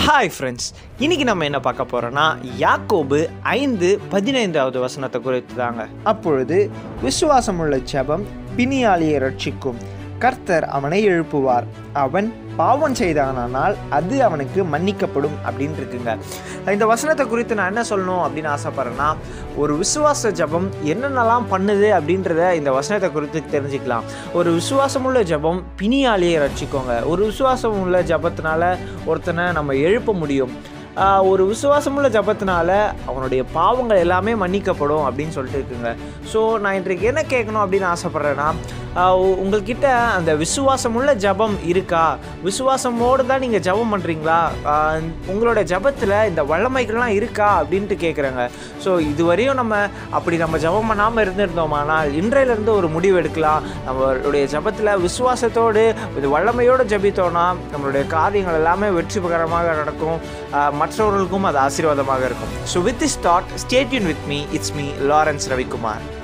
hi friends இன்னைக்கு நம்ம என்ன பார்க்க போறோம்னா யாக்கோபு ஐந்து பதினைந்தாவது வசனத்தை குறித்து தாங்க அப்பொழுது விசுவாசமுள்ள ஜெபம் பிணியாளியை ரட்சிக்கும் கர்த்தர் அவனை எழுப்புவார் அவன் பாவம் செய்தானால் அது அவனுக்கு மன்னிக்கப்படும் அப்படின்னு இருக்குங்க இந்த வசனத்தை குறித்து நான் என்ன சொல்லணும் அப்படின்னு ஆசைப்படுறேன்னா ஒரு விசுவாச ஜெபம் என்னென்னலாம் பண்ணுது அப்படின்றத இந்த வசனத்தை குறித்து தெரிஞ்சுக்கலாம் ஒரு விசுவாசமுள்ள ஜெபம் பிணியாளியை ரட்சிக்கோங்க ஒரு விசுவாசம் உள்ள ஜெபத்தினால ஒருத்தனை நம்ம எழுப்ப முடியும் ஆஹ் ஒரு விசுவாசமுள்ள ஜபத்தினால அவனுடைய பாவங்கள் எல்லாமே மன்னிக்கப்படும் அப்படின்னு சொல்லிட்டு இருக்குங்க ஸோ நான் இன்றைக்கு என்ன கேட்கணும் அப்படின்னு ஆசைப்பட்றேன்னா ஆஹ் உ- உங்கள்கிட்ட அந்த விசுவாசமுள்ள ஜபம் இருக்கா விசுவாசமோடு தான் நீங்கள் ஜபம் பண்ணுறீங்களா உங்களோட ஜபத்தில் இந்த வல்லமைகள்லாம் இருக்கா அப்படின்ட்டு கேட்குறேங்க ஸோ இதுவரையும் நம்ம அப்படி நம்ம ஜபம் பண்ணாமல் இருந்திருந்தோமானால் இன்றையிலேருந்து ஒரு முடிவு எடுக்கலாம் நம்மளுடைய ஜபத்தில் விசுவாசத்தோடு இது வல்லமையோடு ஜபித்தோன்னா நம்மளுடைய காரியங்கள் எல்லாமே வெற்றிகரமாக நடக்கும் ஆஹ் மற்றவர்களுக்கும் அது ஆசீர்வாதமாக இருக்கும் so with this thought stay tuned with me it's me Lawrence Ravikumar